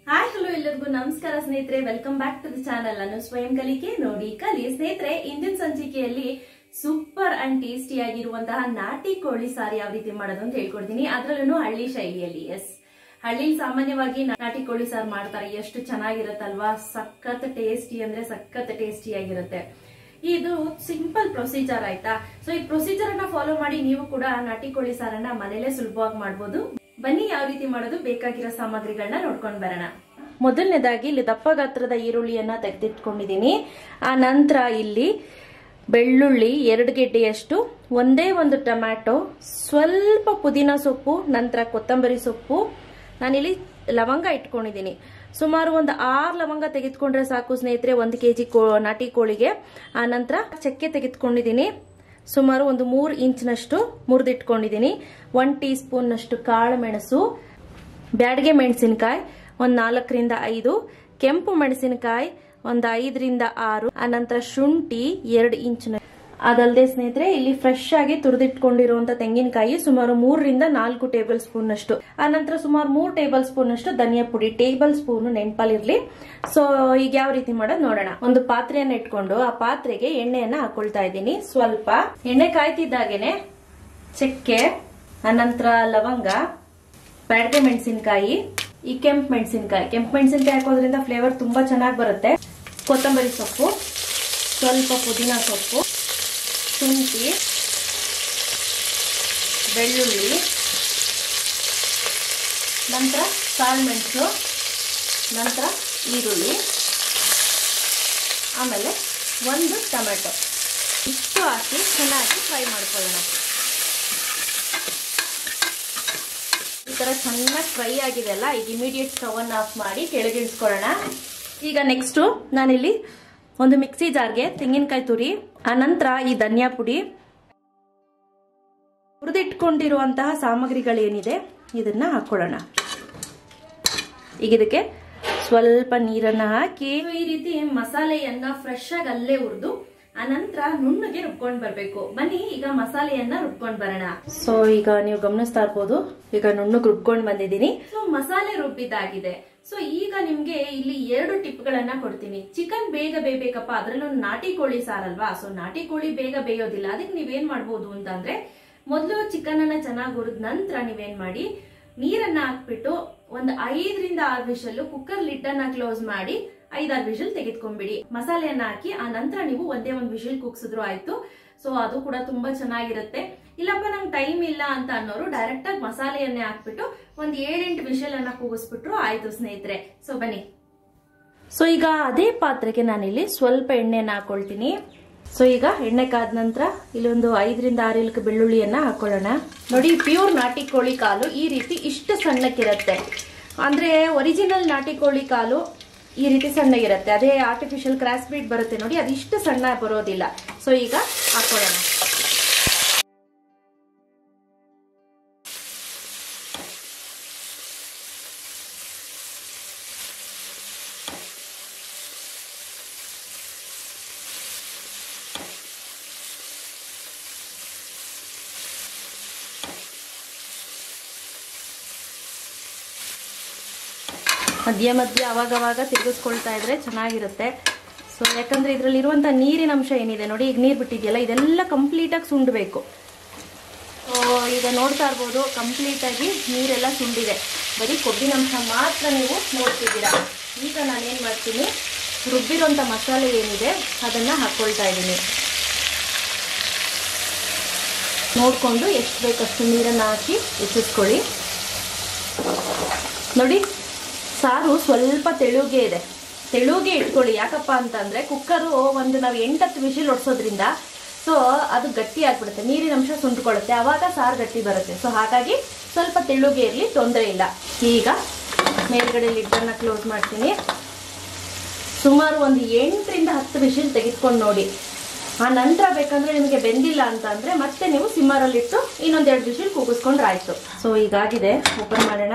hi hello ಎಲ್ಲರಿಗೂ ನಮಸ್ಕಾರ ಸ್ನೇಹಿತರೆ welcome back to the channel ನಾನು ಸ್ವಯಂ ಕಲಿಕೆ ನೋಡಿ ಕಲಿ ಸ್ನೇಹಿತರೆ ಇಂದಿನ ಸಂಚಿಕೆಯಲ್ಲಿ ಸೂಪರ್ ಅಂಡ್ ಟೇಸ್ಟಿ ಆಗಿರುವಂತಹ ನಾಟಿ ಕೋಳಿ ಸಾರು ಯಾವ ರೀತಿ ಮಾಡೋದು ಅಂತ ಹೇಳ್ಕೊಡ್ತೀನಿ ಅದ್ರಲ್ಲೂ ಹಳ್ಳಿ ಶೈಲಿಯಲ್ಲಿ ಎಸ್ ಹಳ್ಳಿಲಿ ಸಾಮಾನ್ಯವಾಗಿ ನಾಟಿ ಕೋಳಿ ಸಾರು ಮಾಡ್ತಾರೆ ಎಷ್ಟು ಚೆನ್ನಾಗಿರುತ್ತಲ್ವಾ ಸಖತ್ ಟೇಸ್ಟಿ ಅಂದ್ರೆ ಸಖತ್ ಟೇಸ್ಟಿ ಆಗಿರುತ್ತೆ ಇದು ಸಿಂಪಲ್ ಪ್ರೊಸೀಜರ್ ಆಯ್ತಾ ಸೊ ಈ ಪ್ರೊಸೀಜರ್ ಅನ್ನ ಫಾಲೋ ಮಾಡಿ ನೀವು ಕೂಡ ನಾಟಿ ಕೋಳಿ ಸಾರನ್ನ ಮನೇಲೆ ಸುಲಭವಾಗಿ ಮಾಡ್ಬೋದು ಬನ್ನಿ ಯಾವ ರೀತಿ ಮಾಡೋದು ಬೇಕಾಗಿರೋ ಸಾಮಗ್ರಿಗಳನ್ನ ನೋಡ್ಕೊಂಡ್ ಬರೋಣ ಮೊದಲನೇದಾಗಿ ಇಲ್ಲಿ ದಪ್ಪ ಗಾತ್ರದ ಈರುಳ್ಳಿಯನ್ನ ತೆಗೆದಿಟ್ಕೊಂಡಿದೀನಿ ಆ ನಂತರ ಇಲ್ಲಿ ಬೆಳ್ಳುಳ್ಳಿ ಎರಡು ಗೆಡ್ಡೆಯಷ್ಟು ಒಂದೇ ಒಂದು ಟೊಮ್ಯಾಟೊ ಸ್ವಲ್ಪ ಪುದೀನ ಸೊಪ್ಪು ನಂತರ ಕೊತ್ತಂಬರಿ ಸೊಪ್ಪು ನಾನಿಲ್ಲಿ ಲವಂಗ ಇಟ್ಕೊಂಡಿದ್ದೀನಿ ಸುಮಾರು ಒಂದು ಆರು ಲವಂಗ ತೆಗೆದುಕೊಂಡ್ರೆ ಸಾಕು ಸ್ನೇಹಿತರೆ ಒಂದು ಕೆ ಜಿ ನಾಟಿ ಕೋಳಿಗೆ ಆ ನಂತರ ಚಕ್ಕೆ ತೆಗೆದುಕೊಂಡಿದ್ದೀನಿ ಸುಮಾರು ಒಂದು ಮೂರು ಇಂಚ್ನಷ್ಟು ಮುರಿದಿಟ್ಕೊಂಡಿದ್ದೀನಿ ಒನ್ ಟೀ ಸ್ಪೂನ್ನಷ್ಟು ಕಾಳು ಮೆಣಸು ಬ್ಯಾಡಗೆ ಮೆಣಸಿನಕಾಯಿ ಒಂದು ನಾಲ್ಕರಿಂದ ಐದು ಕೆಂಪು ಮೆಣಸಿನಕಾಯಿ ಒಂದು ಐದರಿಂದ ಆರು ಆನಂತರ ಶುಂಠಿ ಎರಡು ಇಂಚಿನ ಅದಲ್ಲದೆ ಸ್ನೇಹಿತರೆ ಇಲ್ಲಿ ಫ್ರೆಶ್ ಆಗಿ ತುರಿದಿಟ್ಕೊಂಡಿರುವಂತ ತೆಂಗಿನಕಾಯಿ ಸುಮಾರು ಮೂರರಿಂದ ನಾಲ್ಕು ಟೇಬಲ್ ಸ್ಪೂನ್ ಅಷ್ಟು ಆನಂತರ ಸುಮಾರು ಮೂರು ಟೇಬಲ್ ಸ್ಪೂನ್ ಅಷ್ಟು ಧನಿಯಾ ಪುಡಿ ಟೇಬಲ್ ಸ್ಪೂನ್ ನೆನ್ಪಲ್ಲಿರ್ಲಿ ಸೊ ಈಗ ಯಾವ ರೀತಿ ಮಾಡೋದು ನೋಡೋಣ ಒಂದು ಪಾತ್ರೆಯನ್ನ ಇಟ್ಕೊಂಡು ಆ ಪಾತ್ರೆಗೆ ಎಣ್ಣೆಯನ್ನ ಹಾಕೊಳ್ತಾ ಇದ್ದೀನಿ ಸ್ವಲ್ಪ ಎಣ್ಣೆ ಕಾಯ್ತಿದ್ದಾಗೇನೆ ಚಕ್ಕೆ ಅನಂತರ ಲವಂಗ ಬ್ಯಾಡಗೆ ಮೆಣಸಿನಕಾಯಿ ಈ ಕೆಂಪು ಮೆಣಸಿನಕಾಯಿ ಕೆಂಪು ಮೆಣಸಿನಕಾಯಿ ಹಾಕೋದ್ರಿಂದ ಫ್ಲೇವರ್ ತುಂಬಾ ಚೆನ್ನಾಗಿ ಬರುತ್ತೆ ಕೊತ್ತಂಬರಿ ಸೊಪ್ಪು ಸ್ವಲ್ಪ ಪುದೀನ ಸೊಪ್ಪು ಶುಂಠಿ ಬೆಳ್ಳುಳ್ಳಿ ನಂತರ ಕಾಳು ಮೆಣಸು ನಂತರ ಈರುಳ್ಳಿ ಆಮೇಲೆ ಒಂದು ಟೊಮೆಟೊ ಇಷ್ಟು ಹಾಕಿ ಚೆನ್ನಾಗಿ ಫ್ರೈ ಮಾಡ್ಕೊಳ್ಳೋಣ ಈ ತರ ಚೆನ್ನಾಗಿ ಫ್ರೈ ಆಗಿದೆ ಅಲ್ಲ ಈಗ ಇಮಿಡಿಯೇಟ್ ಸ್ಟವ್ ಅನ್ನು ಆಫ್ ಮಾಡಿ ಕೆಳಗಿಳಿಸ್ಕೊಳ್ಳೋಣ ಈಗ ನೆಕ್ಸ್ಟ್ ನಾನಿಲ್ಲಿ ಒಂದು ಮಿಕ್ಸಿ ಜಾರ್ಗೆ ತೆಂಗಿನಕಾಯಿ ತುರಿ ಆನಂತರ ಈ ಧನಿಯಾ ಪುಡಿ ಹುರಿದಿಟ್ಕೊಂಡಿರುವಂತಹ ಸಾಮಗ್ರಿಗಳೇನಿದೆ ಇದನ್ನ ಹಾಕೊಳ್ಳೋಣ ಈಗ ಇದಕ್ಕೆ ಸ್ವಲ್ಪ ನೀರನ್ನ ಹಾಕಿ ಈ ರೀತಿ ಮಸಾಲೆಯನ್ನ ಫ್ರೆಶ್ ಆಗಿ ಅಲ್ಲೇ ಹುರಿದು ಅನಂತರ ನುಣ್ಣಗೆ ರುಬ್ಕೊಂಡ್ ಬರ್ಬೇಕು ಬನ್ನಿ ಈಗ ಮಸಾಲೆಯನ್ನ ರುಬ್ಕೊಂಡ್ ಬರೋಣ ಸೊ ಈಗ ನೀವು ಗಮನಿಸ್ತಾ ಇರ್ಬೋದು ಈಗ ನುಣ್ಣಗ್ ರುಬ್ಕೊಂಡ್ ಬಂದಿದ್ದೀನಿ ಸೊ ಮಸಾಲೆ ರುಬ್ಬಿದ್ದಾಗಿದೆ ಸೊ ಈಗ ನಿಮ್ಗೆ ಇಲ್ಲಿ ಎರಡು ಟಿಪ್ ಗಳನ್ನ ಕೊಡ್ತೀನಿ ಚಿಕನ್ ಬೇಗ ಬೇಯಬೇಕಪ್ಪ ಅದ್ರಲ್ಲೂ ನಾಟಿ ಕೋಳಿ ಸಾರಲ್ವಾ ಸೊ ನಾಟಿ ಕೋಳಿ ಬೇಗ ಬೇಯೋದಿಲ್ಲ ಅದಕ್ಕೆ ನೀವೇನ್ ಮಾಡ್ಬೋದು ಅಂತಂದ್ರೆ ಮೊದಲು ಚಿಕನ್ ಅನ್ನ ಚೆನ್ನಾಗಿ ಹುರಿದ ನಂತರ ನೀವೇನ್ ಮಾಡಿ ನೀರನ್ನ ಹಾಕ್ಬಿಟ್ಟು ಒಂದು ಐದರಿಂದ ಆರು ವಿಷಲ್ ಕುಕ್ಕರ್ ಲಿಡ್ ಅನ್ನ ಕ್ಲೋಸ್ ಮಾಡಿ ಐದಾರು ವಿಷಲ್ ತೆಗೆದ್ಕೊಂಡ್ಬಿಡಿ ಮಸಾಲೆಯನ್ನ ಹಾಕಿ ಆ ನಂತರ ನೀವು ಒಂದೇ ಒಂದು ವಿಷಲ್ ಕುಗ್ಸಿದ್ರು ಆಯ್ತು ಸೊ ಅದು ಕೂಡ ತುಂಬಾ ಚೆನ್ನಾಗಿರುತ್ತೆ ಇಲ್ಲಪ್ಪ ನಂಗೆ ಟೈಮ್ ಇಲ್ಲ ಅಂತ ಅನ್ನೋರು ಡೈರೆಕ್ಟ್ ಆಗಿ ಮಸಾಲೆಯನ್ನೇ ಹಾಕ್ಬಿಟ್ಟು ಒಂದ್ ಏಳೆಂಟು ವಿಷಲ್ ಅನ್ನ ಕೂಗಿಸ್ಬಿಟ್ರು ಆಯ್ತು ಸ್ನೇಹಿತರೆ ಸೊ ಬನ್ನಿ ಸೊ ಈಗ ಅದೇ ಪಾತ್ರೆಗೆ ನಾನಿಲ್ಲಿ ಸ್ವಲ್ಪ ಎಣ್ಣೆನ ಹಾಕೊಳ್ತೀನಿ ಸೊ ಈಗ ಎಣ್ಣೆ ಕಾದ ನಂತರ ಇಲ್ಲೊಂದು ಐದರಿಂದ ಆರು ಇಲ್ಕ ಬೆಳ್ಳುಳ್ಳಿಯನ್ನ ಹಾಕೊಳ್ಳೋಣ ನೋಡಿ ಪ್ಯೂರ್ ನಾಟಿ ಕೋಳಿ ಕಾಲು ಈ ರೀತಿ ಇಷ್ಟು ಸಣ್ಣಕ್ಕಿರುತ್ತೆ ಅಂದ್ರೆ ಒರಿಜಿನಲ್ ನಾಟಿ ಕೋಳಿ ಕಾಲು ಈ ರೀತಿ ಸಣ್ಣಗಿರುತ್ತೆ ಅದೇ ಆರ್ಟಿಫಿಷಿಯಲ್ ಕ್ರಾಸ್ ಬೀಟ್ ಬರುತ್ತೆ ನೋಡಿ ಅದಿಷ್ಟು ಸಣ್ಣ ಬರೋದಿಲ್ಲ ಸೊ ಈಗ ಹಾಕೊಳ್ಳೋಣ ಮಧ್ಯ ಮಧ್ಯ ಅವಾಗವಾಗ ತಿರುಗಿಸ್ಕೊಳ್ತಾ ಇದ್ರೆ ಚೆನ್ನಾಗಿರುತ್ತೆ ಸೊ ಯಾಕಂದ್ರೆ ಇದರಲ್ಲಿ ಇರುವಂತ ನೀರಿನ ಅಂಶ ಏನಿದೆ ನೋಡಿ ಈಗ ನೀರು ಬಿಟ್ಟಿದೆಯಲ್ಲ ಇದೆಲ್ಲ ಕಂಪ್ಲೀಟಾಗಿ ಸುಂಡಬೇಕು ಈಗ ನೋಡ್ತಾ ಇರ್ಬೋದು ಕಂಪ್ಲೀಟಾಗಿ ನೀರೆಲ್ಲ ಸುಂಡಿದೆ ಬರೀ ಕೊಬ್ಬಿನ ಅಂಶ ಮಾತ್ರ ನೀವು ನೋಡ್ತಿದ್ದೀರಾ ಈಗ ನಾನೇನು ಮಾಡ್ತೀನಿ ರುಬ್ಬಿರೋಂಥ ಮಸಾಲೆ ಏನಿದೆ ಅದನ್ನು ಹಾಕ್ಕೊಳ್ತಾ ಇದ್ದೀನಿ ನೋಡಿಕೊಂಡು ಎಷ್ಟು ಬೇಕಷ್ಟು ನೀರನ್ನು ಹಾಕಿ ಹೆಚ್ಚಿಸ್ಕೊಳ್ಳಿ ನೋಡಿ ಸಾರು ಸ್ವಲ್ಪ ತೆಳುಗೆ ಇದೆ ತೆಳುಗೆ ಇಟ್ಕೊಳ್ಳಿ ಯಾಕಪ್ಪ ಅಂತಂದ್ರೆ ಕುಕ್ಕರು ಒಂದು ನಾವು ಎಂಟತ್ತು ವಿಷಿಲ್ ಹೊಡ್ಸೋದ್ರಿಂದ ಸೊ ಅದು ಗಟ್ಟಿ ಆಗ್ಬಿಡುತ್ತೆ ನೀರಿನ ಅಂಶ ಸುಂಡ್ಕೊಳ್ಳುತ್ತೆ ಅವಾಗ ಸಾರು ಗಟ್ಟಿ ಬರುತ್ತೆ ಸೊ ಹಾಗಾಗಿ ಸ್ವಲ್ಪ ತೆಳುಗೆ ಇರಲಿ ತೊಂದರೆ ಇಲ್ಲ ಈಗ ಮೇಲ್ಗಡೆ ಲಿಡ್ಡನ್ನು ಕ್ಲೋಸ್ ಮಾಡ್ತೀನಿ ಸುಮಾರು ಒಂದು ಎಂಟರಿಂದ ಹತ್ತು ವಿಷಿಲ್ ತೆಗೆದುಕೊಂಡು ನೋಡಿ ಆ ನಂತರ ಬೇಕಂದ್ರೆ ನಿಮಗೆ ಬೆಂದಿಲ್ಲ ಅಂತ ಅಂದ್ರೆ ಮತ್ತೆ ನೀವು ಸಿಮ್ಮರಲ್ಲಿಟ್ಟು ಇನ್ನೊಂದೆರಡು ವಿಷಿಲ್ ಕೂಗಿಸ್ಕೊಂಡ್ರೆ ಆಯ್ತು ಸೊ ಈಗಾಗಿದೆ ಓಪನ್ ಮಾಡೋಣ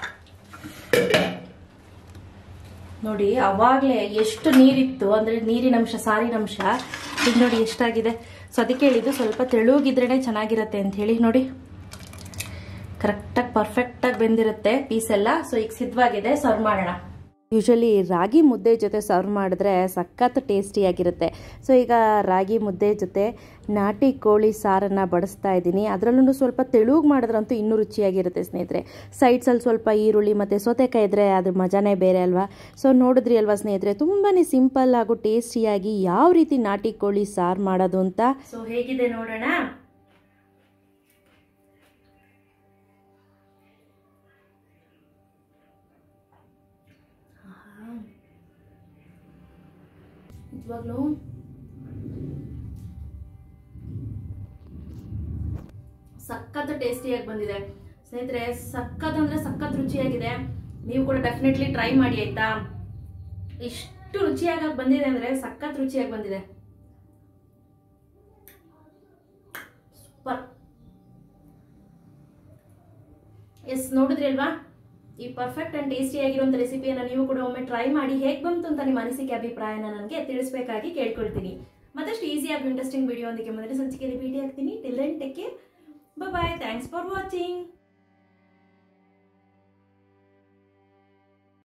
ನೋಡಿ ಅವಾಗ್ಲೇ ಎಷ್ಟು ನೀರಿತ್ತು ಅಂದ್ರೆ ನೀರಿನ ಅಂಶ ಸಾರಿನ ಅಂಶ ಈಗ ನೋಡಿ ಎಷ್ಟಾಗಿದೆ ಸೊ ಅದಕ್ಕೆ ಹೇಳಿದ್ದು ಸ್ವಲ್ಪ ತೆಳುಗಿದ್ರೇನೆ ಚೆನ್ನಾಗಿರುತ್ತೆ ಅಂತ ಹೇಳಿ ನೋಡಿ ಕರೆಕ್ಟಾಗಿ ಪರ್ಫೆಕ್ಟಾಗಿ ಬೆಂದಿರುತ್ತೆ ಪೀಸ್ ಎಲ್ಲ ಸೊ ಈಗ ಸಿದ್ಧವಾಗಿದೆ ಸರ್ವ್ ಮಾಡೋಣ ಯೂಶಲಿ ರಾಗಿ ಮುದ್ದೆ ಜೊತೆ ಸರ್ವ್ ಮಾಡಿದ್ರೆ ಸಖತ್ ಟೇಸ್ಟಿಯಾಗಿರುತ್ತೆ ಸೊ ಈಗ ರಾಗಿ ಮುದ್ದೆ ಜೊತೆ ನಾಟಿ ಕೋಳಿ ಸಾರನ್ನು ಬಡಿಸ್ತಾ ಇದ್ದೀನಿ ಅದರಲ್ಲೂ ಸ್ವಲ್ಪ ತೆಳುಗೆ ಮಾಡಿದ್ರಂತೂ ಇನ್ನೂ ರುಚಿಯಾಗಿರುತ್ತೆ ಸ್ನೇಹಿತರೆ ಸೈಡ್ಸಲ್ಲಿ ಸ್ವಲ್ಪ ಈರುಳ್ಳಿ ಮತ್ತು ಸೌತೆಕಾಯಿ ಇದ್ದರೆ ಅದ್ರ ಮಜಾನೇ ಬೇರೆ ಅಲ್ವಾ ಸೊ ನೋಡಿದ್ರಿ ಅಲ್ವಾ ಸ್ನೇಹಿತರೆ ತುಂಬಾ ಸಿಂಪಲ್ ಹಾಗೂ ಟೇಸ್ಟಿಯಾಗಿ ಯಾವ ರೀತಿ ನಾಟಿ ಕೋಳಿ ಸಾರು ಮಾಡೋದು ಅಂತ ಸೊ ಹೇಗಿದೆ ನೋಡೋಣ ನಿಜವಾಗ್ಲೂ ಸಖತ್ ಟೇಸ್ಟಿಯಾಗಿ ಬಂದಿದೆ ಸ್ನೇಹಿತರೆ ಸಖತ್ ಅಂದ್ರೆ ಸಖತ್ ರುಚಿಯಾಗಿದೆ ನೀವು ಕೂಡ ಡೆಫಿನೆಟ್ಲಿ ಟ್ರೈ ಮಾಡಿ ಆಯ್ತಾ ಇಷ್ಟು ರುಚಿಯಾಗಿ ಬಂದಿದೆ ಅಂದ್ರೆ ಸಖತ್ ರುಚಿಯಾಗಿ ಬಂದಿದೆ ಸೂಪರ್ ಎಸ್ ನೋಡಿದ್ರಿ ಅಲ್ವಾ ಈ ಪರ್ಫೆಕ್ಟ್ ಅಂಡ್ ಟೇಸ್ಟಿ ಆಗಿರುವಂತ ರೆಸಿಪಿಯನ್ನು ನೀವು ಕೂಡ ಒಮ್ಮೆ ಟ್ರೈ ಮಾಡಿ ಹೇಗೆ ಬಂತು ಅಂತ ನಿಮ್ಮ ಅನಿಸಿಕೆ ಅಭಿಪ್ರಾಯನ ನನಗೆ ತಿಳಿಸ್ಬೇಕಾಗಿ ಕೇಳ್ಕೊಳ್ತೀನಿ ಮತ್ತಷ್ಟು ಈಸಿಯಾಗಿ ಇಂಟ್ರೆಸ್ಟಿಂಗ್ ವಿಡಿಯೋ ಒಂದಿಗೆ ಮೊದಲ ಸಂಚಿಕೆಯಲ್ಲಿ ಭೇಟಿ ಆಗ್ತೀನಿ till take care bye thanks for watching